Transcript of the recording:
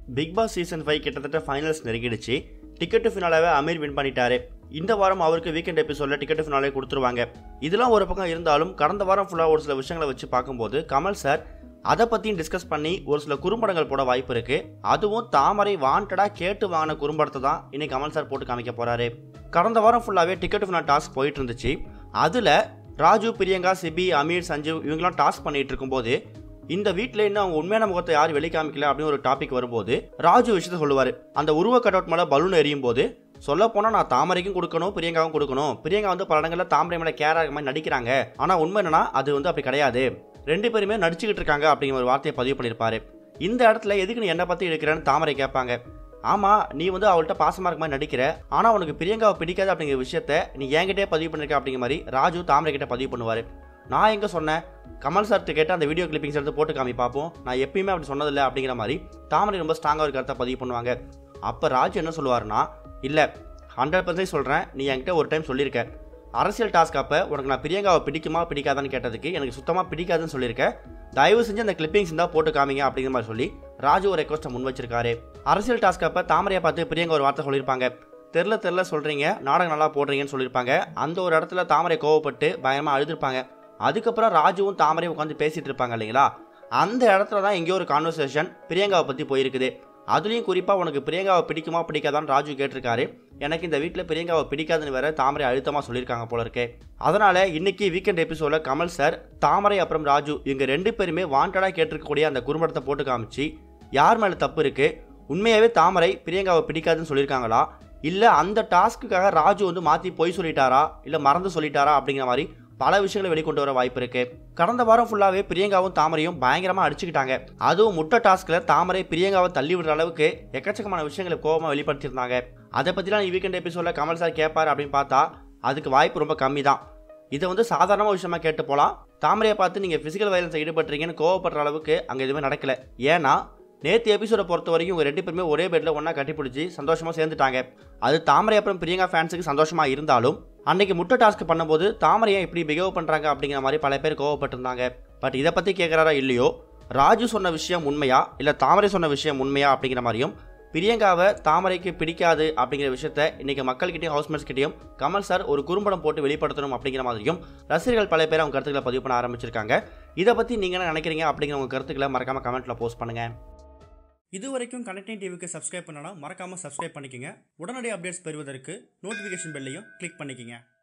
big Boss season five கிட்டத்தட்ட finals நெருங்கிடுச்சு ticket ஃபினாலாவே அமீர் வின் பண்ணிட்டாரு இந்த வாரம் அவருக்கு வீக்கெண்ட் எபிசோடில் டிக்கெட்டு ஃபினாலே கொடுத்துருவாங்க இதெல்லாம் ஒரு பக்கம் இருந்தாலும் கடந்த வாரம் ஃபுல்லாக ஒரு சில விஷயங்களை வச்சு பார்க்கும்போது கமல் சார் அதை பற்றியும் டிஸ்கஸ் பண்ணி ஒரு சில குறும்படங்கள் போட வாய்ப்பு இருக்கு அதுவும் தாமரை வாண்டடாக கேட்டு வாங்கின குறும்படத்தை தான் இன்னைக்கு கமல் சார் போட்டு காமிக்க போறாரு கடந்த வாரம் ஃபுல்லாகவே டிக்கெட் ஃபினால் டாஸ்க் போயிட்டு இருந்துச்சு அதில் ராஜு பிரியங்கா சிபி அமீர் சஞ்சீவ் இவங்கெல்லாம் டாஸ்க் பண்ணிட்டு இருக்கும்போது இந்த வீட்டில் இன்னும் அவங்க உண்மையான முகத்தை யார் வெளி காமிக்கல அப்படின்னு ஒரு டாபிக் வரும்போது ராஜு விஷயத்த சொல்லுவார் அந்த உருவ கட் அவுட் மேலே பலூன் எரியும் போது சொல்ல போனால் நான் தாமரைக்கும் கொடுக்கணும் பிரியங்காவும் கொடுக்கணும் பிரியங்கா வந்து பல இடங்களில் தாமரை மேலே கேராக மாதிரி நடிக்கிறாங்க ஆனால் உண்மை என்னன்னா அது வந்து அப்படி கிடையாது ரெண்டு பேருமே நடிச்சுக்கிட்டு இருக்காங்க அப்படிங்கிற ஒரு வார்த்தையை பதிவு பண்ணியிருப்பாரு இந்த இடத்துல எதுக்கு நீ என்னை பற்றி எடுக்கிறேன்னு தாமரை கேட்பாங்க ஆமாம் நீ வந்து அவள்கிட்ட பாசமாக இருக்க மாதிரி நடிக்கிற ஆனால் உனக்கு பிரியங்காவை பிடிக்காது அப்படிங்கிற விஷயத்த நீ என்கிட்டே பதிவு பண்ணிருக்க அப்படிங்கிற மாதிரி ராஜு தாமரை கிட்ட பதிவு பண்ணுவார் நான் எங்கே சொன்னேன் கமல் சார்ட்டு கேட்டு அந்த வீடியோ கிளிப்பிங்ஸ் எடுத்து போட்டு காமி பார்ப்போம் நான் எப்பயுமே அப்படி சொன்னதில்லை அப்படிங்கிற மாதிரி தாமரை ரொம்ப ஸ்ட்ராங்காக ஒரு கருத்தை பதிவு பண்ணுவாங்க அப்போ ராஜு என்ன சொல்லுவாருன்னா இல்லை ஹண்ட்ரட் பர்சன்ட் சொல்கிறேன் நீ என்கிட்ட ஒரு டைம் சொல்லியிருக்க அரசியல் டாஸ்க் அப்போ உனக்கு நான் பிரியங்காவை பிடிக்குமா பிடிக்காதான்னு கேட்டதுக்கு எனக்கு சுத்தமாக பிடிக்காதுன்னு சொல்லியிருக்கேன் தயவு செஞ்சு அந்த கிளிப்பிங்ஸ் இருந்தால் போட்டு காமிங்க அப்படிங்கிற மாதிரி சொல்லி ராஜு ஒரு ரெக்வஸ்ட்டை முன் வச்சிருக்காரு அரசியல் டாஸ்க் அப்போ தாமரையை பார்த்து பிரியங்கா ஒரு வார்த்தை சொல்லியிருப்பாங்க தெரில தெரில சொல்கிறீங்க நாடகம் நல்லா போடுறீங்கன்னு சொல்லியிருப்பாங்க அந்த ஒரு இடத்துல தாமரை கோவப்பட்டு பயங்கரமாக அழுதுருப்பாங்க அதுக்கப்புறம் ராஜுவும் தாமரையும் உட்காந்து பேசிட்டு இருப்பாங்க இல்லைங்களா அந்த இடத்துல தான் எங்கேயோ ஒரு கான்வர்சேஷன் பிரியங்காவை பற்றி போயிருக்குது அதுலேயும் குறிப்பாக உனக்கு பிரியங்காவை பிடிக்குமா பிடிக்காதான்னு ராஜு கேட்டிருக்காரு எனக்கு இந்த வீட்டில் பிரியங்காவை பிடிக்காதுன்னு வேற தாமரை அழுத்தமாக சொல்லியிருக்காங்க போல இருக்கே அதனால இன்னைக்கு வீக்கெண்ட் எபிசோடில் கமல் சார் தாமரை அப்புறம் ராஜு இவங்க ரெண்டு பேருமே வாண்டடாக கேட்டிருக்கக்கூடிய அந்த குறும்படத்தை போட்டு காமிச்சு யார் மேலே தப்பு இருக்கு உண்மையாகவே தாமரை பிரியங்காவை பிடிக்காதுன்னு சொல்லியிருக்காங்களா இல்லை அந்த டாஸ்க்குக்காக ராஜு வந்து மாற்றி பொய் சொல்லிட்டாரா இல்லை மறந்து சொல்லிட்டாரா அப்படிங்கிற மாதிரி பல விஷயங்களை வெளிக்கொண்டு வர வாய்ப்பு இருக்கு கடந்த வாரம் ஃபுல்லாகவே பிரியங்காவும் தாமரையும் பயங்கரமாக அடிச்சுக்கிட்டாங்க அதுவும் முட்டை டாஸ்கில் தாமரை பிரியங்காவை தள்ளி விடுற அளவுக்கு எக்கச்சக்கமான விஷயங்களை கோபமாக வெளிப்படுத்தியிருந்தாங்க அதை பற்றிலாம் இந்த வீக்கெண்ட் எபிசோடில் கமல் சார் கேட்பார் அப்படின்னு பார்த்தா அதுக்கு வாய்ப்பு ரொம்ப கம்மி தான் இதை வந்து சாதாரண விஷயமா கேட்டு போகலாம் தாமரையை பார்த்து நீங்கள் ஃபிசிக்கல் வயலன்ஸை ஈடுபட்டுறீங்கன்னு கோவப்படுற அளவுக்கு அங்கே எதுவுமே நடக்கல ஏன்னா நேற்று எபிசோட பொறுத்த வரைக்கும் இவங்க ரெண்டு பேருமே ஒரே பெட்டில் ஒன்றா கட்டிப்பிடிச்சி சந்தோஷமாக சேர்ந்துட்டாங்க அது தாமரை அப்புறம் பிரியங்கா ஃபேன்ஸுக்கு சந்தோஷமாக இருந்தாலும் அன்னைக்கு முட்டை டாஸ்க் பண்ணும்போது தாமரையை இப்படி பிஹேவ் பண்ணுறாங்க அப்படிங்கிற மாதிரி பல பேர் கோவப்பட்டிருந்தாங்க பட் இதை பற்றி கேட்குறாரா இல்லையோ ராஜு சொன்ன விஷயம் உண்மையா இல்லை தாமரை சொன்ன விஷயம் உண்மையா அப்படிங்கிற மாதிரியும் பிரியங்காவை தாமரைக்கு பிடிக்காது அப்படிங்கிற விஷயத்த இன்னைக்கு மக்கள்கிட்டயும் ஹவுஸ்மேட்ஸ் கிட்டயும் கமல் சார் ஒரு குறும்படம் போட்டு வெளிப்படுத்தணும் அப்படிங்கிற மாதிரியும் ரசிகர்கள் பல பேர் அவங்க கருத்துக்களை பதிவு பண்ண ஆரம்பிச்சிருக்காங்க இதை பற்றி நீங்கள் என்ன நினைக்கிறீங்க அப்படிங்கிற உங்கள் கருத்துக்களை மறக்காம கமெண்ட்ல போஸ்ட் பண்ணுங்க இது வரைக்கும் கனெக்டிங் டிவிக்கு சப்ஸ்கிரைப் பண்ணனா மறக்காம சப்ஸ்கிரைப் பண்ணிக்கங்க உடனடி அப்டேட்ஸ் பெறுவதற்கு நோட்டிஃபிகேஷன் பெல்லையும் கிளிக் பண்ணிக்கங்க